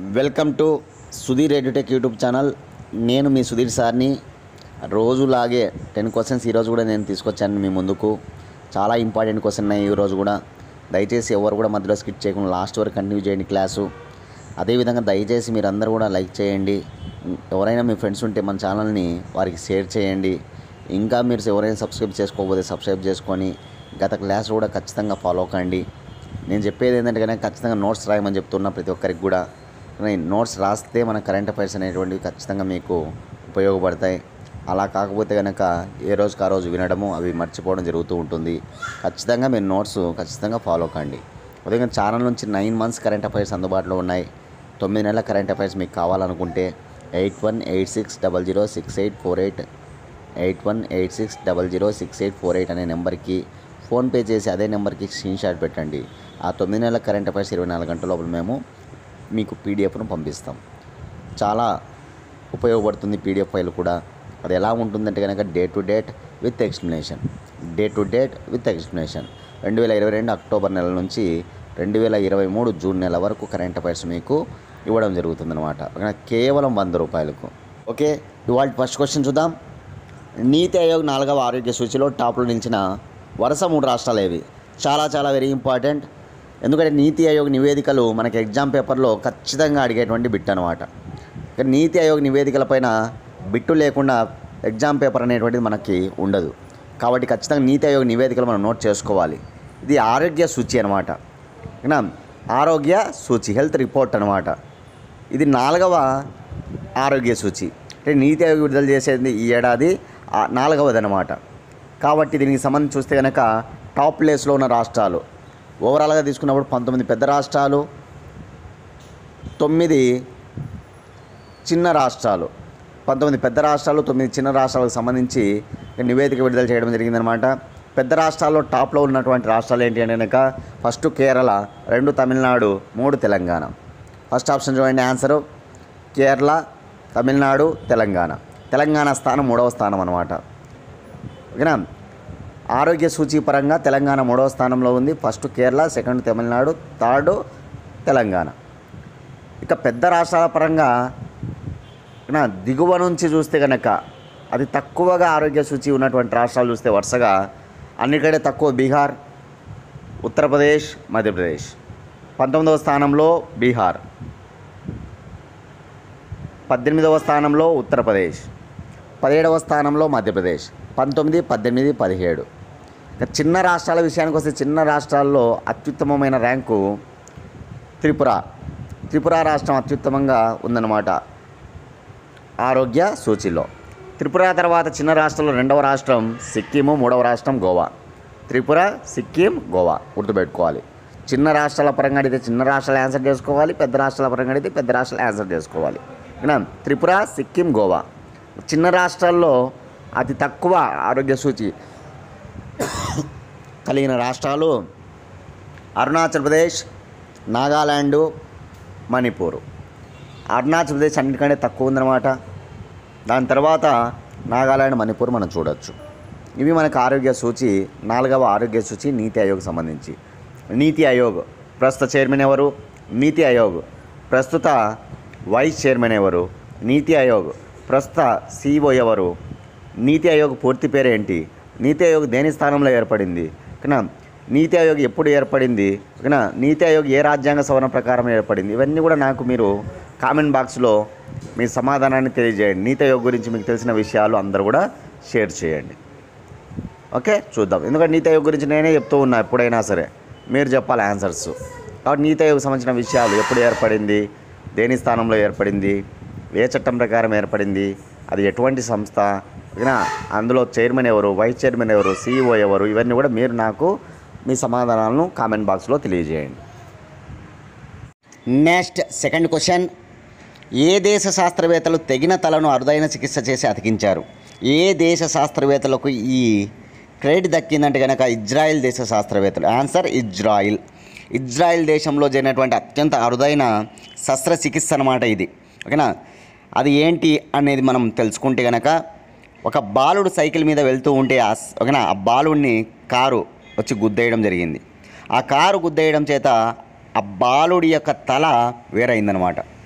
welcome to Sudheer Edutech YouTube channel నేను మీ సుధీర్ సార్ని రోజులాగే టెన్ క్వశ్చన్స్ ఈరోజు కూడా నేను తీసుకొచ్చాను మీ ముందుకు చాలా ఇంపార్టెంట్ క్వశ్చన్ ఉన్నాయి ఈరోజు కూడా దయచేసి ఎవరు కూడా మధ్యలో స్కిప్ చేయకుండా లాస్ట్ వరకు కంటిన్యూ చేయండి క్లాసు అదేవిధంగా దయచేసి మీరు అందరూ కూడా లైక్ చేయండి ఎవరైనా మీ ఫ్రెండ్స్ ఉంటే మన ఛానల్ని వారికి షేర్ చేయండి ఇంకా మీరు ఎవరైనా సబ్స్క్రైబ్ చేసుకోకపోతే సబ్స్క్రైబ్ చేసుకొని గత క్లాస్ కూడా ఖచ్చితంగా ఫాలో కండి నేను చెప్పేది ఏంటంటే కనుక ఖచ్చితంగా నోట్స్ రాయమని చెప్తున్నా ప్రతి ఒక్కరికి కూడా కానీ నోట్స్ రాస్తే మన కరెంట్ అఫైర్స్ అనేటువంటివి ఖచ్చితంగా మీకు ఉపయోగపడతాయి అలా కాకపోతే కనుక ఏ రోజుకి ఆ రోజు వినడము అవి మర్చిపోవడం జరుగుతూ ఉంటుంది ఖచ్చితంగా మీరు నోట్స్ ఖచ్చితంగా ఫాలో కండి ఉదయం ఛానల్ నుంచి నైన్ మంత్స్ కరెంట్ అఫైర్స్ అందుబాటులో ఉన్నాయి తొమ్మిది నెలల కరెంట్ అఫైర్స్ మీకు కావాలనుకుంటే eight one eight six double zero six eight four eight eight one eight six double zero six eight four eight అనే నెంబర్కి ఫోన్పే చేసి అదే నెంబర్కి స్క్రీన్ షాట్ పెట్టండి ఆ తొమ్మిది నెలల కరెంట్ అఫైర్స్ ఇరవై నాలుగు గంటల లోపల మేము మీకు పీడిఎఫ్ను పంపిస్తాం చాలా ఉపయోగపడుతుంది పీడిఎఫ్ ఫైల్ కూడా అది ఎలా ఉంటుందంటే కనుక day to date with explanation day to date with explanation రెండు వేల ఇరవై రెండు అక్టోబర్ నెల నుంచి రెండు వేల ఇరవై మూడు జూన్ నెల వరకు కరెంట్ అఫైర్స్ మీకు ఇవ్వడం జరుగుతుందన్నమాట కేవలం వంద రూపాయలకు ఓకే ఇవాళ ఫస్ట్ క్వశ్చన్ చూద్దాం నీతి ఆయోగ్ నాలుగవ ఆరోగ్య సూచిలో టాప్లో నిలిచిన వరుస మూడు రాష్ట్రాలు ఏవి చాలా చాలా వెరీ ఇంపార్టెంట్ ఎందుకంటే నీతి ఆయోగ్ నివేదికలు మనకి ఎగ్జామ్ పేపర్లో ఖచ్చితంగా అడిగేటువంటి బిట్ అనమాట కానీ నీతి ఆయోగ్ నివేదికల పైన బిట్టు లేకుండా ఎగ్జామ్ పేపర్ అనేటువంటిది మనకి ఉండదు కాబట్టి ఖచ్చితంగా నీతి ఆయోగ్ నివేదికలు మనం నోట్ చేసుకోవాలి ఇది ఆరోగ్య సూచి అనమాట ఓకేనా ఆరోగ్య సూచి హెల్త్ రిపోర్ట్ అనమాట ఇది నాలుగవ ఆరోగ్య సూచి అంటే నీతి ఆయోగ్ విడుదల చేసేది ఈ ఏడాది ఆ నాలుగవది అనమాట కాబట్టి దీనికి సంబంధించి చూస్తే కనుక టాప్ ప్లేస్లో ఉన్న రాష్ట్రాలు ఓవరాల్గా తీసుకున్నప్పుడు పంతొమ్మిది పెద్ద రాష్ట్రాలు తొమ్మిది చిన్న రాష్ట్రాలు పంతొమ్మిది పెద్ద రాష్ట్రాలు తొమ్మిది చిన్న రాష్ట్రాలకు సంబంధించి నివేదిక విడుదల చేయడం జరిగిందనమాట పెద్ద రాష్ట్రాల్లో టాప్లో ఉన్నటువంటి రాష్ట్రాలు ఏంటి అంటే కనుక ఫస్ట్ కేరళ రెండు తమిళనాడు మూడు తెలంగాణ ఫస్ట్ ఆప్షన్ చూడండి ఆన్సరు కేరళ తమిళనాడు తెలంగాణ తెలంగాణ స్థానం మూడవ స్థానం అనమాట ఓకేనా ఆరోగ్య సూచి పరంగా తెలంగాణ మూడవ స్థానంలో ఉంది first Kerala second Tamil Nadu third Telangana ఇక పెద్ద రాష్ట్రాల పరంగా నా దిగువ నుంచి చూస్తే కనుక అతి తక్కువగా ఆరోగ్య సూచి ఉన్నటువంటి రాష్ట్రాలు చూస్తే వరుసగా అన్నికంటే తక్కువ బీహార్ ఉత్తరప్రదేశ్ మధ్యప్రదేశ్ పంతొమ్మిదవ స్థానంలో బీహార్ పద్దెనిమిదవ స్థానంలో ఉత్తరప్రదేశ్ పదిహేడవ స్థానంలో మధ్యప్రదేశ్ పంతొమ్మిది పద్దెనిమిది పదిహేడు ఇక చిన్న రాష్ట్రాల విషయానికి వస్తే చిన్న రాష్ట్రాల్లో అత్యుత్తమమైన ర్యాంకు త్రిపుర త్రిపుర రాష్ట్రం అత్యుత్తమంగా ఉందన్నమాట ఆరోగ్య సూచిలో త్రిపుర తర్వాత చిన్న రాష్ట్రంలో రెండవ రాష్ట్రం సిక్కిము మూడవ రాష్ట్రం గోవా త్రిపుర సిక్కిం గోవా గుర్తుపెట్టుకోవాలి చిన్న రాష్ట్రాల పరంగా అడిగితే చిన్న రాష్ట్రాలు ఆన్సర్ చేసుకోవాలి పెద్ద రాష్ట్రాల పరంగా అడిగితే పెద్ద రాష్ట్రాలు ఆన్సర్ చేసుకోవాలి ఓకేనా త్రిపుర సిక్కిం గోవా చిన్న రాష్ట్రాల్లో అతి తక్కువ ఆరోగ్య సూచి కలిగిన రాష్ట్రాలు అరుణాచల్ ప్రదేశ్ నాగాల్యాండు మణిపూర్ అరుణాచల్ ప్రదేశ్ అన్నిటికంటే తక్కువ ఉందన్నమాట దాని తర్వాత నాగాలాండ్ మణిపూర్ మనం చూడొచ్చు ఇవి మనకు ఆరోగ్య సూచి నాలుగవ ఆరోగ్య సూచి నీతి ఆయోగ్ సంబంధించి నీతి ఆయోగ్ ప్రస్తుత చైర్మన్ ఎవరు నీతి ఆయోగ్ ప్రస్తుత వైస్ చైర్మన్ ఎవరు నీతి ఆయోగ్ ప్రస్తుత సిఇఓ ఎవరు నీతి ఆయోగ్ పూర్తి పేరు ఏంటి నీతి ఆయోగ్ దేని స్థానంలో ఏర్పడింది ఓకేనా నీతి ఆయోగ్ ఎప్పుడు ఏర్పడింది ఓకేనా నీతి ఆయోగ్ ఏ రాజ్యాంగ సవరణ ప్రకారం ఏర్పడింది ఇవన్నీ కూడా నాకు మీరు కామెంట్ బాక్స్లో మీ సమాధానాన్ని తెలియజేయండి నీతి ఆయోగ్ గురించి మీకు తెలిసిన విషయాలు అందరూ కూడా షేర్ చేయండి ఓకే చూద్దాం ఎందుకంటే నీతి ఆయోగ్ గురించి నేనే చెప్తూ ఉన్నా ఎప్పుడైనా సరే మీరు చెప్పాలి ఆన్సర్స్ కాబట్టి నీతి ఆయోగ్ సంబంధించిన విషయాలు ఎప్పుడు ఏర్పడింది దేని స్థానంలో ఏర్పడింది ఏ చట్టం ప్రకారం ఏర్పడింది అది ఎటువంటి సంస్థ ఓకేనా అందులో చైర్మన్ ఎవరు వైస్ చైర్మన్ ఎవరు సీఈఓ ఎవరు ఇవన్నీ కూడా మీరు నాకు మీ సమాధానాలను కామెంట్ బాక్స్లో తెలియజేయండి నెక్స్ట్ సెకండ్ క్వశ్చన్ ఏ దేశ శాస్త్రవేత్తలు తెగిన తలను అరుదైన చికిత్స చేసి అతికించారు ఏ దేశ శాస్త్రవేత్తలకు ఈ క్రెడిట్ దక్కిందంటే కనుక ఇజ్రాయెల్ దేశ శాస్త్రవేత్తలు ఆన్సర్ ఇజ్రాయిల్ ఇజ్రాయెల్ దేశంలో జరిగినటువంటి అత్యంత అరుదైన శస్త్రచికిత్స అనమాట ఇది ఓకేనా అది ఏంటి అనేది మనం తెలుసుకుంటే కనుక ఒక బాలుడు సైకిల్ మీద వెళ్తూ ఉంటే ఆ స్- ఓకేనా ఆ బాలుడిని కారు వచ్చి గుద్దేయడం జరిగింది ఆ కారు గుద్దేయడం చేత ఆ బాలుడి యొక్క తల వేరైందనమాట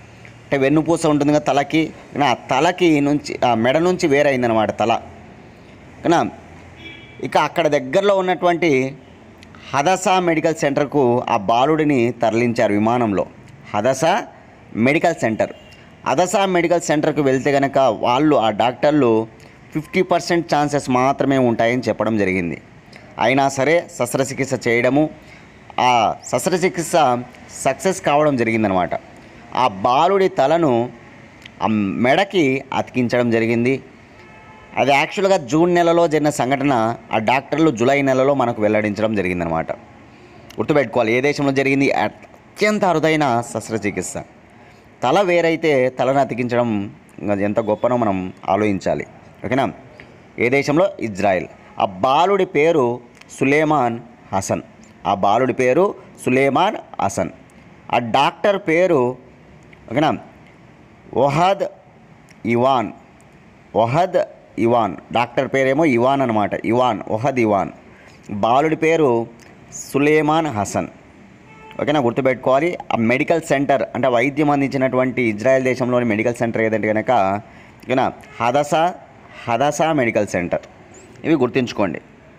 అంటే వెన్నుపూస ఉంటుంది కదా తలకి కానీ ఆ తలకి నుంచి ఆ మెడ నుంచి వేరైందనమాట తల కానీ ఇక అక్కడ దగ్గరలో ఉన్నటువంటి హదసా మెడికల్ సెంటర్కు ఆ బాలుడిని తరలించారు విమానంలో Hadassah medical centre Hadassah medical సెంటర్కు వెళ్తే కనుక వాళ్ళు ఆ డాక్టర్లు ఫిఫ్టీ పర్సెంట్ ఛాన్సెస్ మాత్రమే ఉంటాయని చెప్పడం జరిగింది అయినా సరే శస్త్రచికిత్స చేయడము ఆ శస్త్రచికిత్స సక్సెస్ కావడం జరిగిందనమాట ఆ బాలుడి తలను ఆ మెడకి అతికించడం జరిగింది అది యాక్చువల్గా జూన్ నెలలో జరిగిన సంఘటన ఆ డాక్టర్లు జూలై నెలలో మనకు వెల్లడించడం జరిగిందనమాట గుర్తుపెట్టుకోవాలి ఏ దేశంలో జరిగింది అత్యంత అరుదైన శస్త్రచికిత్స తల వేరైతే తలను అతికించడం ఇంకా ఎంత గొప్పనో మనం ఆలోచించాలి ఓకేనా ఏ దేశంలో ఇజ్రాయెల్ ఆ బాలుడి పేరు సులేమాన్ హసన్ ఆ బాలుడి పేరు సులేమాన్ హసన్ ఆ డాక్టర్ పేరు ఓకేనా Ohad Ivan Ohad Ivan doctor పేరేమో ఇవాన్ అనమాట ఇవాన్ ఒహద్ ఇవాన్ బాలుడి పేరు సులేమాన్ హసన్ ఓకేనా గుర్తుపెట్టుకోవాలి ఆ మెడికల్ సెంటర్ అంటే వైద్యం అందించినటువంటి ఇజ్రాయెల్ దేశంలోని మెడికల్ సెంటర్ ఏదంటే కనుక ఓకేనా హదసా హదసా మెడికల్ సెంటర్ ఇవి గుర్తుంచుకోండి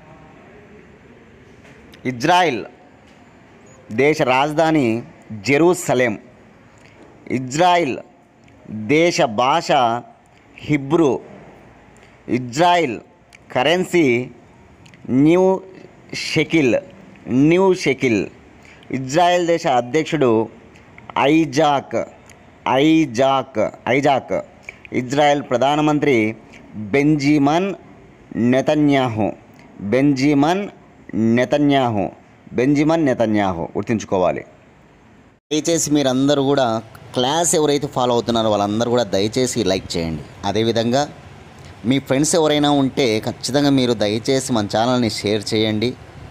ఇజ్రాయిల్ దేశ రాజధాని జెరూసలేం ఇజ్రాయిల్ దేశ భాష Hebrew Israel currency new shekel new shekel Israel దేశ అధ్యక్షుడు ఐజాక్ ఐజాక్ ఐజాక్ ఇజ్రాయెల్ ప్రధానమంత్రి Benjamin Netanyahu Benjamin Netanyahu Benjamin Netanyahu గుర్తుంచుకోవాలి దయచేసి మీరందరూ కూడా క్లాస్ ఎవరైతే ఫాలో అవుతున్నారో వాళ్ళందరూ కూడా దయచేసి లైక్ చేయండి అదేవిధంగా మీ ఫ్రెండ్స్ ఎవరైనా ఉంటే ఖచ్చితంగా మీరు దయచేసి మన ఛానల్ని షేర్ చేయండి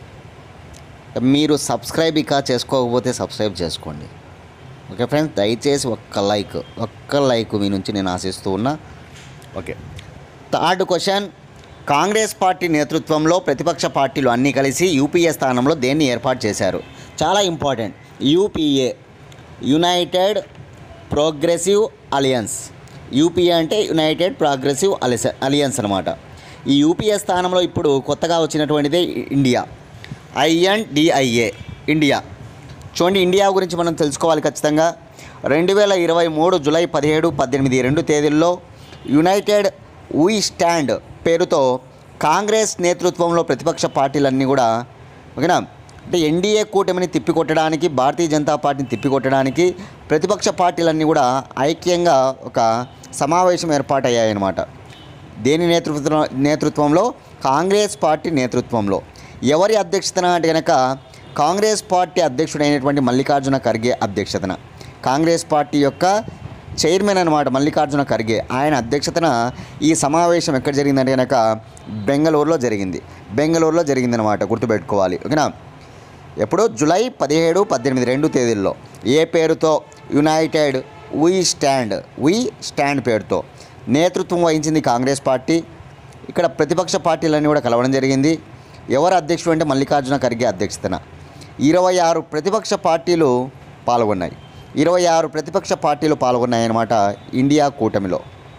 మీరు సబ్స్క్రైబ్ ఇక చేసుకోకపోతే సబ్స్క్రైబ్ చేసుకోండి ఓకే ఫ్రెండ్స్ దయచేసి ఒక్క లైక్ ఒక్క లైక్ మీ నుంచి నేను ఆశిస్తూ ఉన్నా okay third question Congress party నేతృత్వంలో ప్రతిపక్ష పార్టీలు అన్నీ కలిసి యూపీఏ స్థానంలో దేన్ని ఏర్పాటు చేశారు చాలా important UPA united progressive alliance UPA అంటే యునైటెడ్ ప్రోగ్రెసివ్ అలిస అలియన్స్ అనమాట ఈ యూపీఏ స్థానంలో ఇప్పుడు కొత్తగా వచ్చినటువంటిదే ఇండియా ఐఎన్డిఐఏ ఇండియా చూడండి ఇండియా గురించి మనం తెలుసుకోవాలి ఖచ్చితంగా రెండు వేల ఇరవై మూడు జూలై పదిహేడు పద్దెనిమిది రెండు తేదీల్లో యునైటెడ్ వీ స్టాండ్ పేరుతో కాంగ్రెస్ నేతృత్వంలో ప్రతిపక్ష పార్టీలన్నీ కూడా ఓకేనా అంటే ఎన్డీఏ కూటమిని తిప్పికొట్టడానికి భారతీయ జనతా పార్టీని తిప్పికొట్టడానికి ప్రతిపక్ష పార్టీలన్నీ కూడా ఐక్యంగా ఒక సమావేశం ఏర్పాటయ్యాయన్నమాట దేని నేతృత్వం నేతృత్వంలో కాంగ్రెస్ పార్టీ నేతృత్వంలో ఎవరి అధ్యక్షతన అంటే కనుక కాంగ్రెస్ పార్టీ అధ్యక్షుడైనటువంటి మల్లికార్జున ఖర్గే అధ్యక్షతన కాంగ్రెస్ పార్టీ యొక్క చైర్మన్ అనమాట మల్లికార్జున ఖర్గే ఆయన అధ్యక్షతన ఈ సమావేశం ఎక్కడ జరిగిందంటే కనుక బెంగళూరులో జరిగింది బెంగళూరులో జరిగిందనమాట గుర్తుపెట్టుకోవాలి ఓకేనా ఎప్పుడు జూలై పదిహేడు పద్దెనిమిది రెండు తేదీల్లో ఏ పేరుతో united we stand we stand పేరుతో నేతృత్వం వహించింది కాంగ్రెస్ పార్టీ ఇక్కడ ప్రతిపక్ష పార్టీలన్నీ కూడా కలవడం జరిగింది ఎవరు అధ్యక్షుడు అంటే మల్లికార్జున ఖర్గే అధ్యక్షతన ఇరవై ఆరు ప్రతిపక్ష పార్టీలు పాల్గొన్నాయి ఇరవై ఆరు ప్రతిపక్ష పార్టీలు పాల్గొన్నాయి అన్నమాట ఇండియా కూటమిలో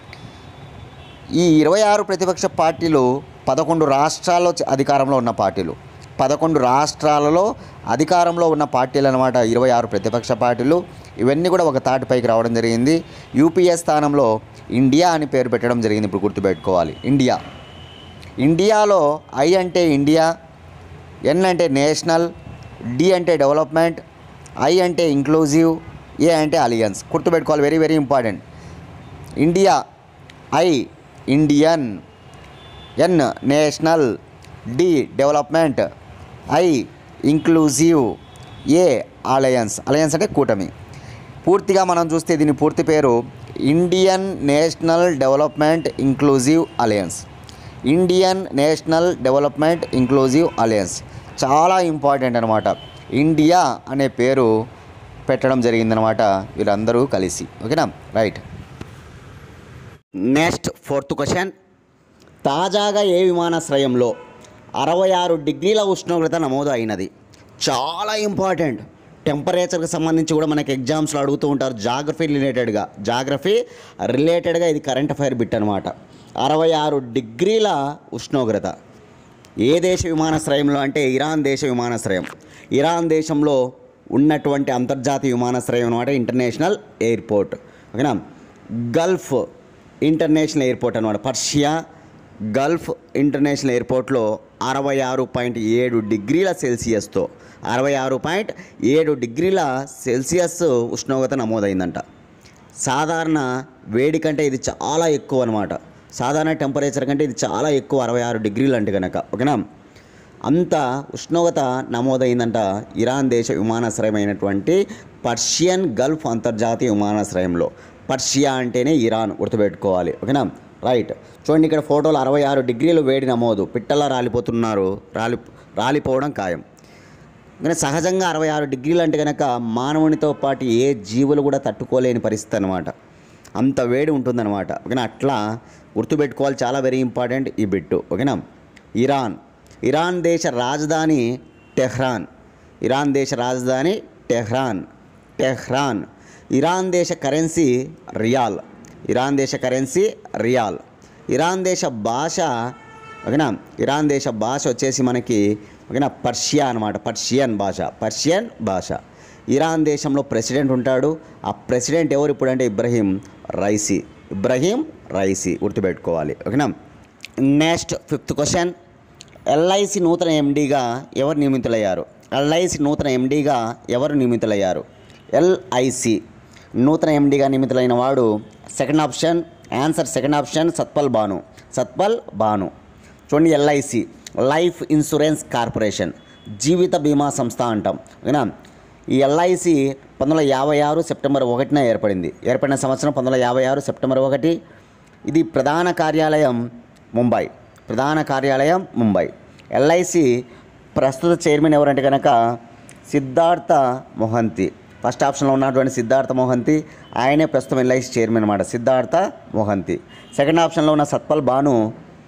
ఈ ఇరవై ఆరు ప్రతిపక్ష పార్టీలు పదకొండు రాష్ట్రాల్లో చ- అధికారంలో ఉన్న పార్టీలు పదకొండు రాష్ట్రాలలో అధికారంలో ఉన్న పార్టీలు అనమాట ఇరవై ఆరు ప్రతిపక్ష పార్టీలు ఇవన్నీ కూడా ఒక తాటిపైకి రావడం జరిగింది యూపీఏ స్థానంలో ఇండియా అని పేరు పెట్టడం జరిగింది ఇప్పుడు గుర్తుపెట్టుకోవాలి ఇండియా ఇండియాలో ఐ అంటే ఇండియా ఎన్ అంటే నేషనల్ డి అంటే డెవలప్మెంట్ ఐ అంటే ఇంక్లూజివ్ ఏ అంటే అలియన్స్ గుర్తుపెట్టుకోవాలి very very important India I Indian N national D development I inclusive A alliance alliance అంటే కూటమి పూర్తిగా మనం చూస్తే దీని పూర్తి పేరు Indian national development inclusive alliance Indian national development inclusive alliance చాలా ఇంపార్టెంట్ అనమాట ఇండియా అనే పేరు పెట్టడం జరిగిందనమాట వీళ్ళందరూ కలిసి ఓకేనా రైట్ నెక్స్ట్ ఫోర్త్ క్వశ్చన్ తాజాగా ఏ విమానాశ్రయంలో అరవై ఆరు డిగ్రీల ఉష్ణోగ్రత నమోదు అయినది చాలా ఇంపార్టెంట్ టెంపరేచర్కి సంబంధించి కూడా మనకి ఎగ్జామ్స్లో అడుగుతూ ఉంటారు జాగ్రఫీ రిలేటెడ్గా జాగ్రఫీ రిలేటెడ్గా ఇది కరెంట్ అఫైర్ బిట్ అనమాట అరవై ఆరు డిగ్రీల ఉష్ణోగ్రత ఏ దేశ విమానాశ్రయంలో అంటే ఇరాన్ దేశ విమానాశ్రయం ఇరాన్ దేశంలో ఉన్నటువంటి అంతర్జాతీయ విమానాశ్రయం అనమాట ఇంటర్నేషనల్ ఎయిర్పోర్ట్ ఓకేనా గల్ఫ్ ఇంటర్నేషనల్ ఎయిర్పోర్ట్ అనమాట పర్షియా గల్ఫ్ ఇంటర్నేషనల్ ఎయిర్పోర్ట్లో అరవై ఆరు పాయింట్ ఏడు డిగ్రీల సెల్సియస్తో అరవై ఆరు పాయింట్ ఏడు డిగ్రీల సెల్సియస్ ఉష్ణోగ్రత నమోదైందంట సాధారణ వేడి కంటే ఇది చాలా ఎక్కువ అనమాట సాధారణ టెంపరేచర్ కంటే ఇది చాలా ఎక్కువ అరవై ఆరు డిగ్రీలు అంటే కనుక ఓకేనా అంత ఉష్ణోగ్రత నమోదైందంట ఇరాన్ దేశ విమానాశ్రయం అయినటువంటి పర్షియన్ గల్ఫ్ అంతర్జాతీయ విమానాశ్రయంలో పర్షియా అంటేనే ఇరాన్ గుర్తుపెట్టుకోవాలి ఓకేనా రైట్ చూడండి ఇక్కడ ఫోటోలు అరవై ఆరు డిగ్రీలు వేడి నమోదు పిట్టలా రాలిపోతున్నారు రాలి రాలిపోవడం ఖాయం కానీ సహజంగా అరవై ఆరు డిగ్రీలు అంటే కనుక మానవునితో పాటు ఏ జీవులు కూడా తట్టుకోలేని పరిస్థితి అనమాట అంత వేడి ఉంటుందన్నమాట ఓకేనా అట్లా గుర్తుపెట్టుకోవాలి చాలా వెరీ ఇంపార్టెంట్ ఈ బిట్టు ఓకేనా ఇరాన్ ఇరాన్ దేశ రాజధాని టెహ్రాన్ ఇరాన్ దేశ రాజధాని టెహ్రాన్ టెహ్రాన్ ఇరాన్ దేశ కరెన్సీ రియాల్ ఇరాన్ దేశ కరెన్సీ రియాల్ ఇరాన్ దేశ భాష ఓకేనా ఇరాన్ దేశ భాష వచ్చేసి మనకి ఓకేనా పర్షియా అనమాట పర్షియన్ భాష పర్షియన్ భాష ఇరాన్ దేశంలో ప్రెసిడెంట్ ఉంటాడు ఆ ప్రెసిడెంట్ ఎవరు ఇప్పుడు అంటే ఇబ్రహీం రైసీ ఇబ్రహీం రైసీ గుర్తుపెట్టుకోవాలి ఓకేనా నెక్స్ట్ ఫిఫ్త్ క్వశ్చన్ ఎల్ఐసి నూతన ఎండీగా ఎవరు నియమితులయ్యారు ఎల్ఐసి నూతన ఎండీగా ఎవరు నియమితులయ్యారు ఎల్ఐసి నూతన ఎండీగా నియమితులైన వాడు second option answer second option Satpal Bhanu Satpal Bhanu చూడండి ఎల్ఐసి లైఫ్ ఇన్సూరెన్స్ కార్పొరేషన్ జీవిత బీమా సంస్థ అంటాం ఓకేనా ఈ ఎల్ఐసి పంతొమ్మిది వందల యాభై ఆరు సెప్టెంబర్ ఒకటిన ఏర్పడింది ఏర్పడిన సంవత్సరం పంతొమ్మిది వందల యాభై ఆరు సెప్టెంబర్ ఒకటి ఇది ప్రధాన కార్యాలయం ముంబై ప్రధాన కార్యాలయం ముంబై ఎల్ఐసి ప్రస్తుత చైర్మన్ ఎవరంటే కనుక సిద్ధార్థ మొహంతి ఫస్ట్ ఆప్షన్లో ఉన్నటువంటి సిద్ధార్థ మొహంతి ఆయనే ప్రస్తుతం ఎల్ఐసి చైర్మన్ అనమాట సిద్ధార్థ మొహంతి సెకండ్ ఆప్షన్లో ఉన్న సత్పల్ బాను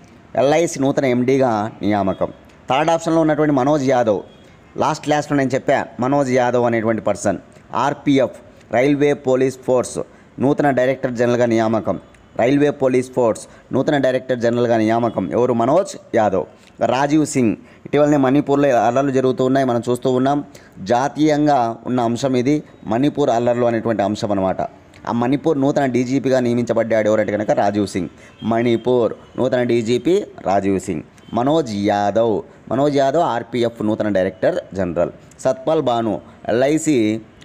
ఎల్ఐసి నూతన ఎండీగా నియామకం థర్డ్ ఆప్షన్లో ఉన్నటువంటి మనోజ్ యాదవ్ లాస్ట్ క్లాస్లో నేను చెప్పా మనోజ్ యాదవ్ అనేటువంటి person RPF railway police force నూతన డైరెక్టర్ జనరల్గా నియామకం రైల్వే పోలీస్ ఫోర్స్ నూతన డైరెక్టర్ జనరల్గా నియామకం ఎవరు మనోజ్ యాదవ్ రాజీవ్ సింగ్ ఇటీవలనే మణిపూర్లో అల్లర్లు జరుగుతూ ఉన్నాయి మనం చూస్తూ ఉన్నాం జాతీయంగా ఉన్న అంశం ఇది మణిపూర్ అల్లర్లు అనేటువంటి అంశం అనమాట ఆ మణిపూర్ నూతన డీజీపీగా నియమించబడ్డాడు ఎవరంటే కనుక రాజీవ్ సింగ్ మణిపూర్ నూతన డీజీపీ రాజీవ్ సింగ్ మనోజ్ యాదవ్ మనోజ్ యాదవ్ ఆర్పిఎఫ్ నూతన director general Satpal Bhanu LIC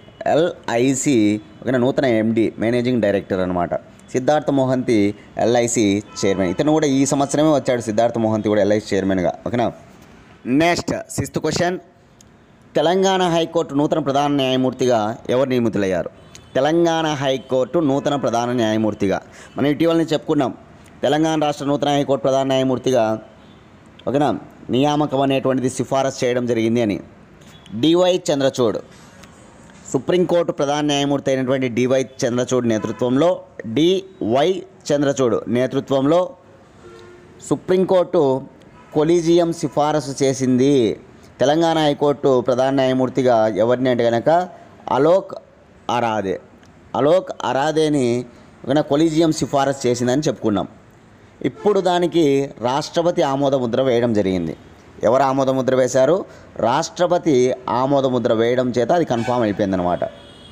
LIC ఒక నూతన ఎండి మేనేజింగ్ డైరెక్టర్ అనమాట సిద్ధార్థ మోహంతి ఎల్ఐసి చైర్మన్ ఇతను కూడా ఈ సంవత్సరమే వచ్చాడు సిద్ధార్థ మోహంతి కూడా ఎల్ఐసి చైర్మన్గా ఓకేనా next sixth question Telangana high court నూతన ప్రధాన న్యాయమూర్తిగా ఎవరు నియమితులయ్యారు తెలంగాణ హైకోర్టు నూతన ప్రధాన న్యాయమూర్తిగా మనం ఇటీవలనే చెప్పుకున్నాం తెలంగాణ రాష్ట్ర నూతన హైకోర్టు ప్రధాన న్యాయమూర్తిగా ఓకేనా నియామకం అనేటువంటిది సిఫారసు చేయడం జరిగింది అని డివై చంద్రచూడ్ సుప్రీంకోర్టు ప్రధాన న్యాయమూర్తి అయినటువంటి డివై చంద్రచూడ్ నేతృత్వంలో డివై చంద్రచూడ్ నేతృత్వంలో సుప్రీంకోర్టు కొలీజియం సిఫారసు చేసింది తెలంగాణ హైకోర్టు ప్రధాన న్యాయమూర్తిగా ఎవరిని అంటే కనుక అలోక్ అరాదే అలోక్ అరాదేని ఒక కొలీజియం సిఫారసు చేసిందని చెప్పుకున్నాం ఇప్పుడు దానికి రాష్ట్రపతి ఆమోద ముద్ర వేయడం జరిగింది ఎవరు ఆమోద ముద్ర వేశారు రాష్ట్రపతి ఆమోద ముద్ర వేయడం చేత అది కన్ఫామ్ అయిపోయిందనమాట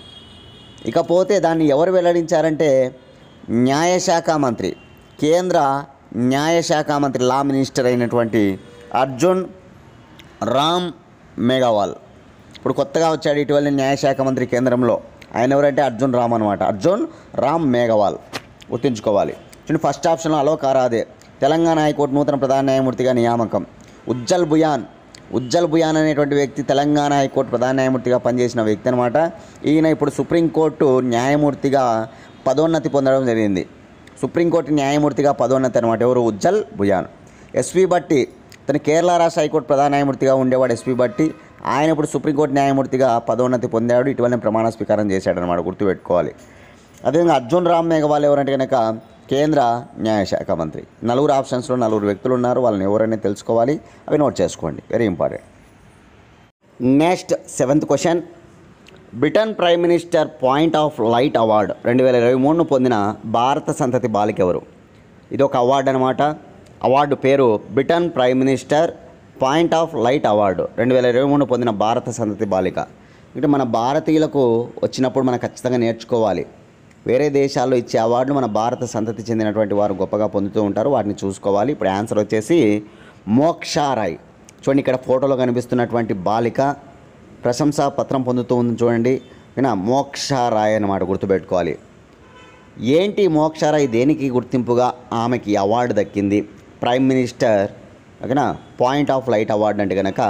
ఇకపోతే దాన్ని ఎవరు వెల్లడించారంటే న్యాయశాఖ మంత్రి కేంద్ర న్యాయశాఖ మంత్రి లా మినిస్టర్ అయినటువంటి అర్జున్ రామ్ మేఘవాల్ ఇప్పుడు కొత్తగా వచ్చాడు ఇటీవల న్యాయశాఖ మంత్రి కేంద్రంలో ఆయన ఎవరంటే అర్జున్ రామ్ అనమాట అర్జున్ రామ్ మేఘవాల్ గుర్తుంచుకోవాలి చూడండి ఫస్ట్ ఆప్షన్లో అలోక్ ఆరాదే తెలంగాణ హైకోర్టు నూతన ప్రధాన న్యాయమూర్తిగా నియామకం ఉజ్జల్ బుయాన్ ఉజ్జల్ బుయాన్ అనేటువంటి వ్యక్తి తెలంగాణ హైకోర్టు ప్రధాన న్యాయమూర్తిగా పనిచేసిన వ్యక్తి అనమాట ఈయన ఇప్పుడు సుప్రీంకోర్టు న్యాయమూర్తిగా పదోన్నతి పొందడం జరిగింది సుప్రీంకోర్టు న్యాయమూర్తిగా పదోన్నతి అనమాట ఎవరు ఉజ్జల్ బుయాన్ ఎస్వి బట్టి తను కేరళ రాష్ట్ర హైకోర్టు ప్రధాన న్యాయమూర్తిగా ఉండేవాడు ఎస్పీ బట్టి ఆయన ఇప్పుడు సుప్రీంకోర్టు న్యాయమూర్తిగా పదోన్నతి పొందాడు ఇటీవలనే ప్రమాణ స్వీకారం చేశాడు అనమాట గుర్తుపెట్టుకోవాలి అదేవిధంగా అర్జున్ రామ్ మేఘవాల్ ఎవరంటే కనుక కేంద్ర న్యాయశాఖ మంత్రి నలుగురు ఆప్షన్స్లో నలుగురు వ్యక్తులు ఉన్నారు వాళ్ళని ఎవరైనా తెలుసుకోవాలి అవి నోట్ చేసుకోండి very important next seventh question Britain prime minister point of light award రెండు వేల ఇరవై మూడును పొందిన భారత సంతతి బాలిక ఎవరు ఇది ఒక అవార్డు అనమాట అవార్డు పేరు Britain prime minister point of light award రెండు వేల ఇరవై మూడు పొందిన భారత సంతతి బాలిక అంటే మన భారతీయులకు వచ్చినప్పుడు మనం ఖచ్చితంగా నేర్చుకోవాలి వేరే దేశాల్లో ఇచ్చే అవార్డులు మన భారత సంతతి చెందినటువంటి వారు గొప్పగా పొందుతూ ఉంటారు వాటిని చూసుకోవాలి ఇప్పుడు ఆన్సర్ వచ్చేసి మోక్షారాయ్ చూడండి ఇక్కడ ఫోటోలో కనిపిస్తున్నటువంటి బాలిక ప్రశంసా పత్రం పొందుతూ ఉంది చూడండి ఓకేనా మోక్షారాయ్ అన్నమాట గుర్తుపెట్టుకోవాలి ఏంటి మోక్షారాయ్ దేనికి గుర్తింపుగా ఆమెకి అవార్డు దక్కింది ప్రైమ్ మినిస్టర్ ఓకేనా పాయింట్ ఆఫ్ లైట్ అవార్డు అంటే కనుక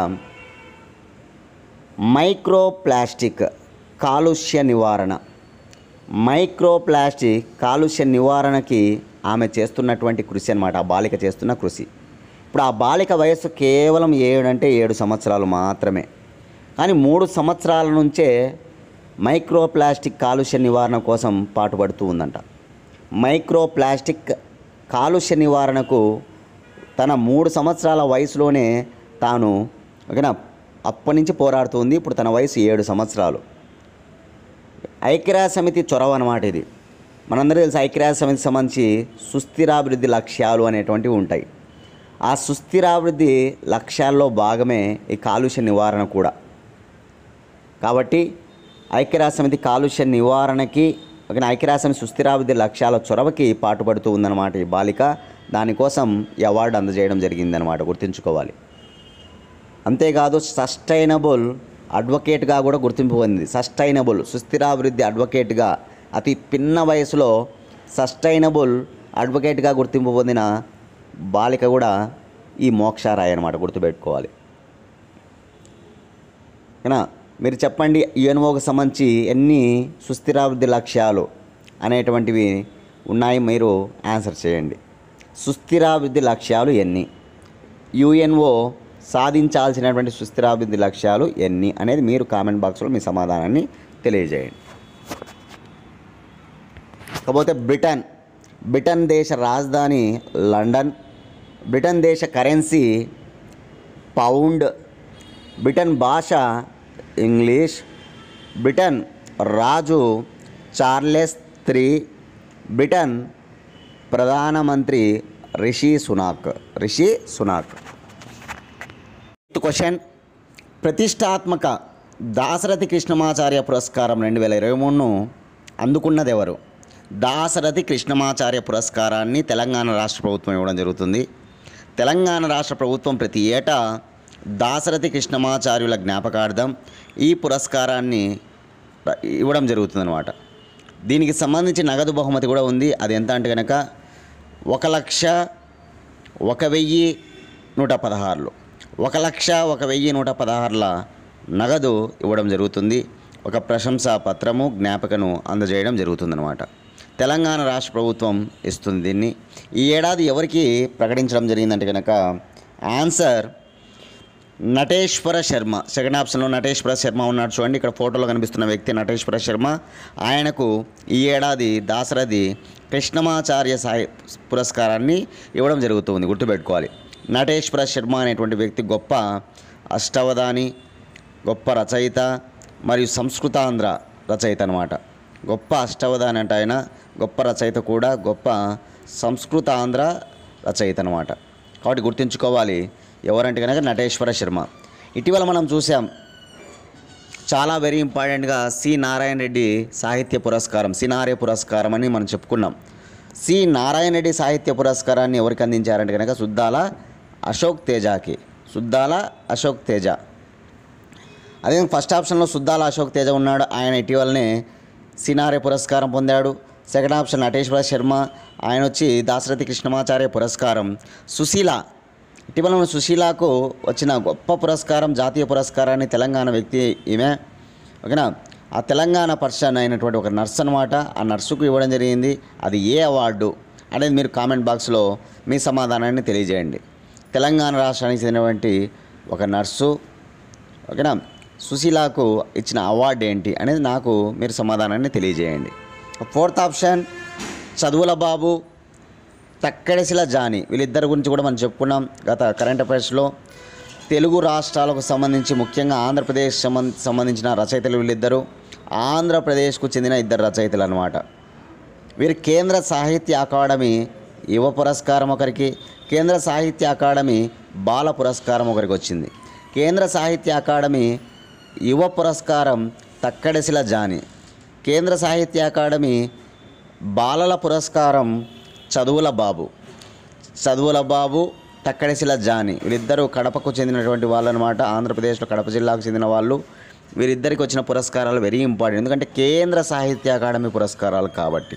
మైక్రో ప్లాస్టిక్ కాలుష్య నివారణ మైక్రో ప్లాస్టిక్ కాలుష్య నివారణకి ఆమె చేస్తున్నటువంటి కృషి అనమాట ఆ బాలిక చేస్తున్న కృషి ఇప్పుడు ఆ బాలిక వయస్సు కేవలం ఏడు అంటే ఏడు సంవత్సరాలు మాత్రమే కానీ మూడు సంవత్సరాల నుంచే మైక్రో ప్లాస్టిక్ కాలుష్య నివారణ కోసం పాటుపడుతూ ఉందంట మైక్రో ప్లాస్టిక్ కాలుష్య నివారణకు తన మూడు సంవత్సరాల వయసులోనే తాను ఓకేనా అప్పటి నుంచి పోరాడుతుంది ఇప్పుడు తన వయసు ఏడు సంవత్సరాలు ఐక్యరాజ్య సమితి చొరవ అన్నమాట ఇది మనందరూ తెలుసు ఐక్యరాజ్య సమితి సంబంధించి సుస్థిరాభివృద్ధి లక్ష్యాలు అనేటువంటివి ఉంటాయి ఆ సుస్థిరాభివృద్ధి లక్ష్యాల్లో భాగమే ఈ కాలుష్య నివారణ కూడా కాబట్టి ఐక్యరాజ్య సమితి కాలుష్య నివారణకి ఒక ఐక్యరాజ్య సమితి సుస్థిరాభివృద్ధి లక్ష్యాల చొరవకి పాటుపడుతూ ఉందన్నమాట ఈ బాలిక దానికోసం ఈ అవార్డు అందజేయడం జరిగిందనమాట గుర్తుంచుకోవాలి అంతేకాదు సస్టైనబుల్ అడ్వకేట్గా కూడా గుర్తింపు పొందింది సస్టైనబుల్ సుస్థిరాభివృద్ధి అడ్వకేట్గా అతి పిన్న వయసులో సస్టైనబుల్ అడ్వకేట్గా గుర్తింపు పొందిన బాలిక కూడా ఈ మోక్షారాయ్ అనమాట గుర్తుపెట్టుకోవాలి ఓకేనా మీరు చెప్పండి యుఎన్ఓకి సంబంధించి ఎన్ని సుస్థిరాభివృద్ధి లక్ష్యాలు అనేటువంటివి ఉన్నాయి మీరు ఆన్సర్ చేయండి సుస్థిరాభివృద్ధి లక్ష్యాలు ఎన్ని యుఎన్ఓ సాధించాల్సినటువంటి సుస్థిరాభివృద్ధి లక్ష్యాలు ఎన్ని అనేది మీరు కామెంట్ బాక్స్లో మీ సమాధానాన్ని తెలియజేయండి కాకపోతే బ్రిటన్ బ్రిటన్ దేశ రాజధాని లండన్ బ్రిటన్ దేశ కరెన్సీ పౌండ్ బ్రిటన్ భాష ఇంగ్లీష్ బ్రిటన్ రాజు చార్లెస్ త్రీ బ్రిటన్ ప్రధానమంత్రి రిషి సునాక్ రిషి సునాక్ క్వశ్చన్ ప్రతిష్టాత్మక దాశరథి కృష్ణమాచార్య పురస్కారం రెండు వేల ఇరవై మూడును అందుకున్నది ఎవరు దాశరథి కృష్ణమాచార్య పురస్కారాన్ని తెలంగాణ రాష్ట్ర ప్రభుత్వం ఇవ్వడం జరుగుతుంది తెలంగాణ రాష్ట్ర ప్రభుత్వం ప్రతి ఏటా దాశరథి కృష్ణమాచార్యుల జ్ఞాపకార్థం ఈ పురస్కారాన్ని ఇవ్వడం జరుగుతుందన్నమాట దీనికి సంబంధించి నగదు బహుమతి కూడా ఉంది అది ఎంత అంటే కనుక ఒక లక్ష ఒక వెయ్యి నూట పదహారులు ఒక లక్ష ఒక వెయ్యి నూట పదహారుల నగదు ఇవ్వడం జరుగుతుంది ఒక ప్రశంసా పత్రము జ్ఞాపకను అందజేయడం జరుగుతుందన్నమాట తెలంగాణ రాష్ట్ర ప్రభుత్వం ఇస్తుంది దీన్ని ఈ ఏడాది ఎవరికి ప్రకటించడం జరిగిందంటే కనుక ఆన్సర్ నటేశ్వర శర్మ సెకండ్ ఆప్షన్లో నటేశ్వర శర్మ ఉన్నాడు చూడండి ఇక్కడ ఫోటోలో కనిపిస్తున్న వ్యక్తి నటేశ్వర శర్మ ఆయనకు ఈ ఏడాది దాసరథి కృష్ణమాచార్య సాయి పురస్కారాన్ని ఇవ్వడం జరుగుతుంది గుర్తుపెట్టుకోవాలి నటేశ్వర శర్మ అనేటువంటి వ్యక్తి గొప్ప అష్టవధాని గొప్ప రచయిత మరియు సంస్కృతాంధ్ర రచయిత అనమాట గొప్ప అష్టవధాని అంటే ఆయన గొప్ప రచయిత కూడా గొప్ప సంస్కృతాంధ్ర రచయిత అనమాట కాబట్టి గుర్తుంచుకోవాలి ఎవరంటే కనుక నటేశ్వర శర్మ ఇటీవల మనం చూసాం చాలా వెరీ ఇంపార్టెంట్గా సి నారాయణ రెడ్డి సాహిత్య పురస్కారం సి నారే పురస్కారం అని మనం చెప్పుకున్నాం సి నారాయణ రెడ్డి సాహిత్య పురస్కారాన్ని ఎవరికి అందించారంటే కనుక సుద్దాల అశోక్ తేజాకి సుద్దాల అశోక్ తేజ అదే ఫస్ట్ ఆప్షన్లో సుద్దాల అశోక్ తేజ ఉన్నాడు ఆయన ఇటీవలనే సినారే పురస్కారం పొందాడు సెకండ్ ఆప్షన్ నటేశ్వర శర్మ ఆయన వచ్చి దాశరథి కృష్ణమాచార్య పురస్కారం సుశీల ఇటీవల మన సుశీలకు వచ్చిన గొప్ప పురస్కారం జాతీయ పురస్కారాన్ని తెలంగాణ వ్యక్తి ఈమె ఓకేనా ఆ తెలంగాణ పర్సన్ అయినటువంటి ఒక నర్స్ అనమాట ఆ నర్సుకు ఇవ్వడం జరిగింది అది ఏ అవార్డు అనేది మీరు కామెంట్ బాక్స్లో మీ సమాధానాన్ని తెలియజేయండి తెలంగాణ రాష్ట్రానికి చెందినటువంటి ఒక నర్సు ఓకేనా సుశీలాకు ఇచ్చిన అవార్డు ఏంటి అనేది నాకు మీరు సమాధానాన్ని తెలియజేయండి ఫోర్త్ ఆప్షన్ చదువుల బాబు తక్కడసిల జాని వీళ్ళిద్దరి గురించి కూడా మనం చెప్పుకున్నాం గత కరెంట్ అఫైర్స్లో తెలుగు రాష్ట్రాలకు సంబంధించి ముఖ్యంగా ఆంధ్రప్రదేశ్ సంబంధ సంబంధించిన రచయితలు వీళ్ళిద్దరు ఆంధ్రప్రదేశ్కు చెందిన ఇద్దరు రచయితలు అనమాట వీరు కేంద్ర సాహిత్య అకాడమీ యువ పురస్కారం ఒకరికి కేంద్ర సాహిత్య అకాడమీ బాల పురస్కారం ఒకరికి వచ్చింది కేంద్ర సాహిత్య అకాడమీ యువ పురస్కారం తక్కడశిల జాని కేంద్ర సాహిత్య అకాడమీ బాలల పురస్కారం చదువుల బాబు చదువుల బాబు తక్కడశిల జాని వీరిద్దరూ కడపకు చెందినటువంటి వాళ్ళు అనమాట ఆంధ్రప్రదేశ్లో కడప జిల్లాకు చెందిన వాళ్ళు వీరిద్దరికి వచ్చిన పురస్కారాలు వెరీ ఇంపార్టెంట్ ఎందుకంటే కేంద్ర సాహిత్య అకాడమీ పురస్కారాలు కాబట్టి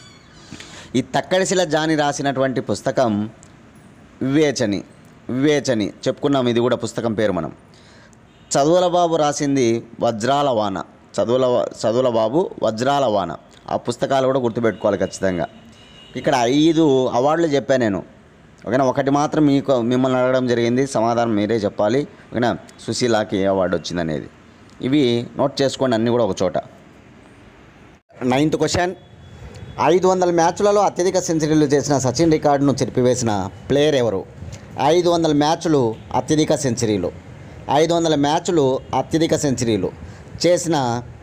ఈ తక్కడిశిల జాని రాసినటువంటి పుస్తకం వివేచని వివేచని చెప్పుకున్నాం ఇది కూడా పుస్తకం పేరు మనం చదువుల బాబు రాసింది వజ్రాల వాన చదువుల చదువుల బాబు వజ్రాల వాన ఆ పుస్తకాలు కూడా గుర్తుపెట్టుకోవాలి ఖచ్చితంగా ఇక్కడ ఐదు అవార్డులు చెప్పాను నేను ఓకేనా ఒకటి మాత్రం మీకు మిమ్మల్ని అడగడం జరిగింది సమాధానం మీరే చెప్పాలి ఓకేనా సుశీలాకి ఏ అవార్డు వచ్చిందనేది ఇవి నోట్ చేసుకోండి అన్నీ కూడా ఒక చోట నైన్త్ క్వశ్చన్ ఐదు వందల మ్యాచ్లలో అత్యధిక సెంచరీలు చేసిన సచిన్ రికార్డును చెరిపివేసిన ప్లేయర్ ఎవరు ఐదు వందల మ్యాచ్లు అత్యధిక సెంచరీలు ఐదు వందల మ్యాచ్లు అత్యధిక సెంచరీలు చేసిన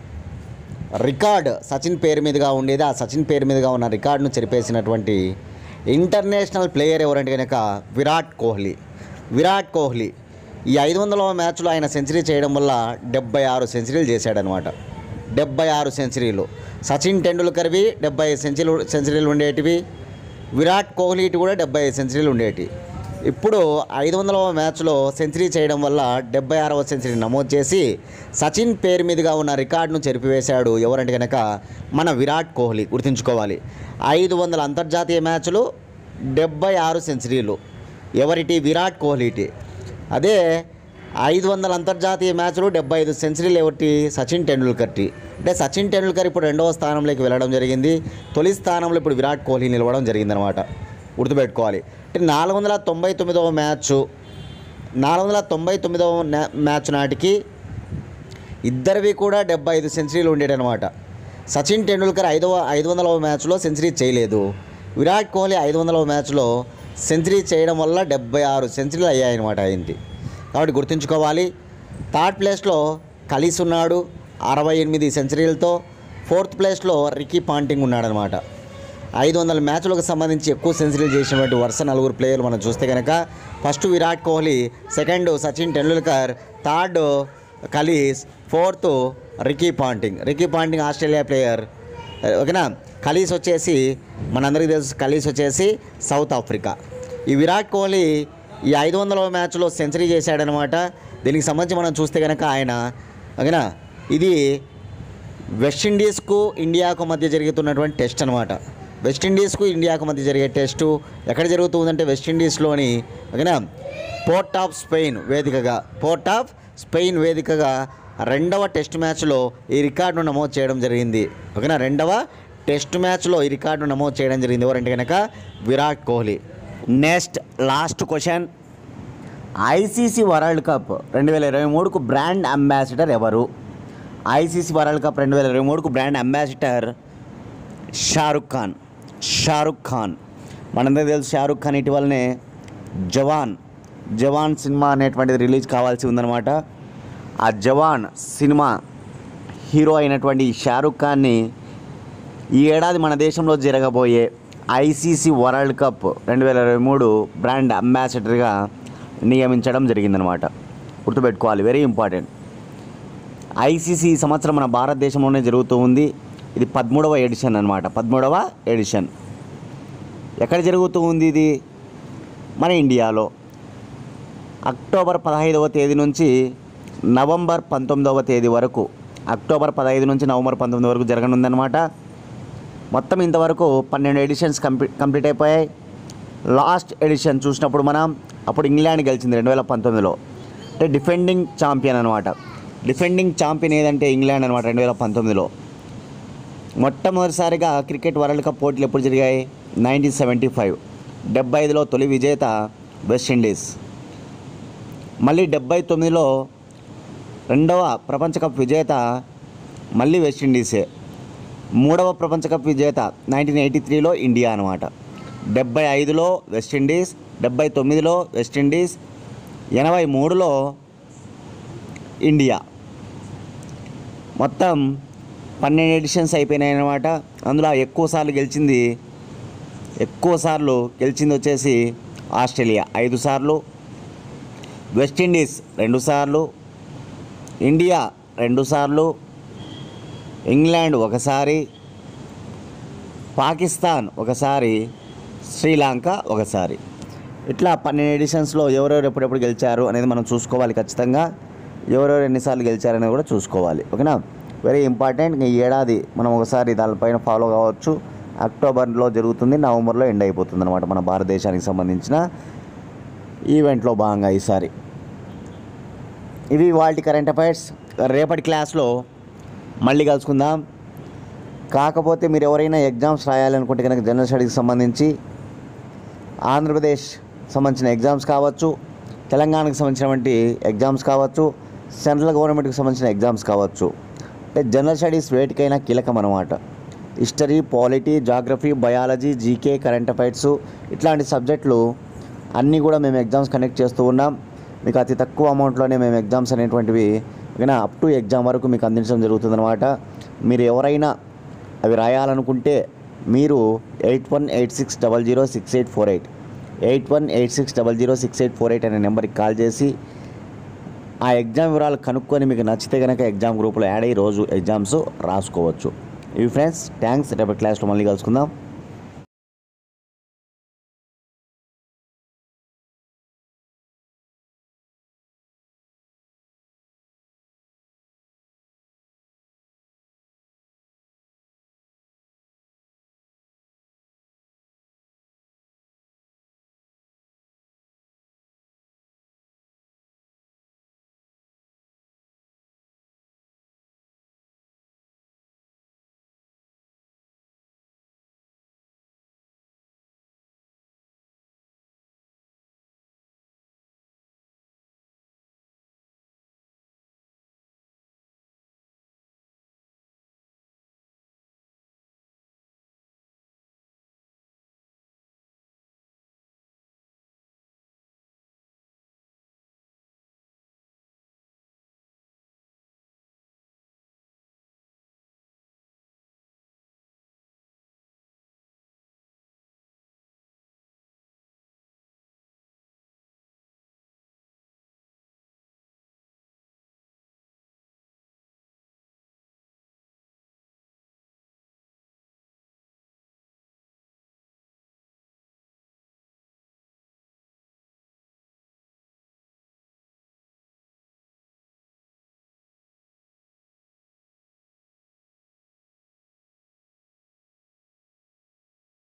రికార్డ్ సచిన్ పేరు మీదుగా ఉండేది ఆ సచిన్ పేరు మీదుగా ఉన్న రికార్డును చెరిపేసినటువంటి ఇంటర్నేషనల్ ప్లేయర్ ఎవరంటే కనుక విరాట్ కోహ్లీ విరాట్ కోహ్లీ ఈ ఐదు వందల మ్యాచ్లో ఆయన సెంచరీ చేయడం వల్ల డెబ్బై ఆరు సెంచరీలు చేశాడనమాట డెబ్బై ఆరు సెంచరీలు సచిన్ టెండూల్కర్వి డెబ్బై సెంచరీలు సెంచరీలు ఉండేటివి విరాట్ కోహ్లీటి కూడా డెబ్బై ఐదు సెంచరీలు ఉండేటి ఇప్పుడు ఐదు వందలవ మ్యాచ్లో సెంచరీ చేయడం వల్ల డెబ్బై ఆరవ సెంచరీ నమోదు చేసి సచిన్ పేరు మీదుగా ఉన్న రికార్డును చెరిపివేశాడు ఎవరంటే కనుక మన విరాట్ కోహ్లీ గుర్తుంచుకోవాలి ఐదు వందల అంతర్జాతీయ మ్యాచ్లు డెబ్బై ఆరు సెంచరీలు ఎవరిటి విరాట్ కోహ్లీటి అదే ఐదు వందల అంతర్జాతీయ మ్యాచ్లు డెబ్బై ఐదు సెంచరీలు ఎవరికి సచిన్ టెండూల్కర్టి అంటే సచిన్ టెండూల్కర్ ఇప్పుడు రెండవ స్థానంలోకి వెళ్ళడం జరిగింది తొలి స్థానంలో ఇప్పుడు విరాట్ కోహ్లీ నిలవడం జరిగిందనమాట గుర్తుపెట్టుకోవాలి అంటే నాలుగు వందల తొంభై తొమ్మిదవ మ్యాచ్ నాలుగు వందల తొంభై తొమ్మిదవ మ్యా- మ్యాచ్ నాటికి ఇద్దరివి కూడా డెబ్బై ఐదు సెంచరీలు ఉండేటనమాట సచిన్ టెండూల్కర్ ఐదవ ఐదు వందలవ మ్యాచ్లో సెంచరీ చేయలేదు విరాట్ కోహ్లీ ఐదు వందలవ మ్యాచ్లో సెంచరీ చేయడం వల్ల డెబ్బై ఆరు సెంచరీలు అయ్యాయన్నమాట అయింది కాబట్టి గుర్తుంచుకోవాలి థర్డ్ ప్లేస్లో కలిస్ ఉన్నాడు అరవై ఎనిమిది సెంచరీలతో ఫోర్త్ ప్లేస్లో రికీ పాంటింగ్ ఉన్నాడనమాట ఐదు వందల మ్యాచ్లకు సంబంధించి ఎక్కువ సెంచరీలు చేసినటువంటి వరుస నలుగురు ప్లేయర్లు మనం చూస్తే కనుక first Virat Kohli second Sachin Tendulkar third Kallis fourth Ricky Ponting Ricky Ponting Australia player ఓకేనా కలీస్ వచ్చేసి మనందరికీ తెలుసు కలీస్ వచ్చేసి సౌత్ ఆఫ్రికా ఈ విరాట్ కోహ్లీ ఈ ఐదు వందల మ్యాచ్లో సెంచరీ చేశాడనమాట దీనికి సంబంధించి మనం చూస్తే కనుక ఆయన ఓకేనా ఇది వెస్టిండీస్కు ఇండియాకు మధ్య జరుగుతున్నటువంటి టెస్ట్ అనమాట వెస్టిండీస్కు ఇండియాకు మధ్య జరిగే టెస్టు ఎక్కడ జరుగుతుందంటే వెస్టిండీస్లోని ఓకేనా పోర్ట్ ఆఫ్ స్పెయిన్ వేదికగా పోర్ట్ ఆఫ్ స్పెయిన్ వేదికగా రెండవ టెస్ట్ మ్యాచ్లో ఈ రికార్డును నమోదు చేయడం జరిగింది ఓకేనా రెండవ టెస్ట్ మ్యాచ్లో ఈ రికార్డును నమోదు చేయడం జరిగింది ఎవరంటే కనుక Virat Kohli next last question ICC world cup రెండు వేల ఇరవై మూడుకు బ్రాండ్ అంబాసిడర్ ఎవరు ఐసీసీ వరల్డ్ కప్ రెండు వేల ఇరవై మూడుకు బ్రాండ్ అంబాసిడర్ షారుఖ్ ఖాన్ షారుఖ్ ఖాన్ మనందరికీ తెలుసు షారుఖ్ ఖాన్ ఇటీవలనే జవాన్ జవాన్ సినిమా అనేటువంటిది రిలీజ్ కావాల్సి ఉందన్నమాట ఆ జవాన్ సినిమా హీరో అయినటువంటి ఈ షారుఖ్ ఖాన్ని ఈ ఏడాది మన దేశంలో జరగబోయే ఐసీసీ వరల్డ్ కప్ రెండు వేల ఇరవై మూడు బ్రాండ్ అంబాసిడర్గా నియమించడం జరిగిందనమాట గుర్తుపెట్టుకోవాలి వెరీ ఇంపార్టెంట్ ఐసీసీ ఈ సంవత్సరం మన భారతదేశంలోనే జరుగుతూ ఉంది ఇది పదమూడవ ఎడిషన్ అనమాట పదమూడవ ఎడిషన్ ఎక్కడ జరుగుతూ ఉంది ఇది మన ఇండియాలో అక్టోబర్ పదహైదవ తేదీ నుంచి నవంబర్ పంతొమ్మిదవ తేదీ వరకు అక్టోబర్ పదహైదు నుంచి నవంబర్ పంతొమ్మిది వరకు జరగనుందనమాట మొత్తం ఇంతవరకు పన్నెండు ఎడిషన్స్ కంప్లీ కంప్లీట్ అయిపోయాయి లాస్ట్ ఎడిషన్ చూసినప్పుడు మనం అప్పుడు ఇంగ్లాండ్ గెలిచింది రెండు వేల పంతొమ్మిదిలో అంటే డిఫెండింగ్ ఛాంపియన్ అనమాట డిఫెండింగ్ ఛాంపియన్ ఏదంటే ఇంగ్లాండ్ అనమాట రెండు వేల పంతొమ్మిదిలో మొట్టమొదటిసారిగా క్రికెట్ వరల్డ్ కప్ పోటీలు ఎప్పుడు జరిగాయి నైన్టీన్ సెవెంటీ ఫైవ్ డెబ్బై ఐదులో తొలి విజేత వెస్టిండీస్ మళ్ళీ డెబ్బై తొమ్మిదిలో రెండవ ప్రపంచ కప్ విజేత మళ్ళీ వెస్టిండీసే మూడవ ప్రపంచ కప్ విజేత నైన్టీన్ ఎయిటీ త్రీలో ఇండియా అనమాట డెబ్బై ఐదులో వెస్టిండీస్ డెబ్బై తొమ్మిదిలో వెస్టిండీస్ ఎనభై మూడులో ఇండియా మొత్తం పన్నెండు ఎడిషన్స్ అయిపోయినాయి అన్నమాట అందులో ఎక్కువ సార్లు గెలిచింది ఎక్కువ సార్లు గెలిచింది వచ్చేసి ఆస్ట్రేలియా ఐదు సార్లు వెస్టిండీస్ రెండు సార్లు ఇండియా రెండు సార్లు ఇంగ్లాండ్ ఒకసారి పాకిస్తాన్ ఒకసారి శ్రీలంక ఒకసారి ఇట్లా పన్నెండు ఎడిషన్స్లో ఎవరెవరు ఎప్పుడెప్పుడు గెలిచారు అనేది మనం చూసుకోవాలి ఖచ్చితంగా ఎవరెవరు ఎన్నిసార్లు గెలిచారు అనేది కూడా చూసుకోవాలి ఓకేనా వెరీ ఇంపార్టెంట్ ఈ ఏడాది మనం ఒకసారి దానిపైన ఫాలో కావచ్చు అక్టోబర్లో జరుగుతుంది నవంబర్లో ఎండ్ అయిపోతుంది అనమాట మన భారతదేశానికి సంబంధించిన ఈవెంట్లో భాగంగా ఈసారి ఇవి వాటి కరెంట్ అఫైర్స్ రేపటి క్లాస్లో మళ్ళీ కలుసుకుందాం కాకపోతే మీరు ఎవరైనా ఎగ్జామ్స్ రాయాలనుకుంటే కనుక జనరల్ స్టడీస్కి సంబంధించి ఆంధ్రప్రదేశ్ సంబంధించిన ఎగ్జామ్స్ కావచ్చు తెలంగాణకు సంబంధించినటువంటి ఎగ్జామ్స్ కావచ్చు సెంట్రల్ గవర్నమెంట్కి సంబంధించిన ఎగ్జామ్స్ కావచ్చు అంటే జనరల్ స్టడీస్ వేటికైనా కీలకం అనమాట history polity geography biology GK current affairs ఇట్లాంటి సబ్జెక్టులు అన్నీ కూడా మేము ఎగ్జామ్స్ కండక్ట్ చేస్తూ ఉన్నాం మీకు అతి తక్కువ అమౌంట్లోనే మేము ఎగ్జామ్స్ అనేటువంటివి ఓకేనా అప్ టు ఎగ్జామ్ వరకు మీకు అందించడం జరుగుతుందన్నమాట మీరు ఎవరైనా అవి రాయాలనుకుంటే మీరు eight one eight six double zero six eight four eight eight one eight six double zero six eight four eight అనే నెంబర్కి కాల్ చేసి ఆ ఎగ్జామ్ వివరాలు కనుక్కొని మీకు నచ్చితే కనుక ఎగ్జామ్ గ్రూప్లో యాడ్ అయ్యి రోజు ఎగ్జామ్స్ రాసుకోవచ్చు ఇవి ఫ్రెండ్స్ థ్యాంక్స్ రేపటి క్లాస్లో మళ్ళీ కలుసుకుందాం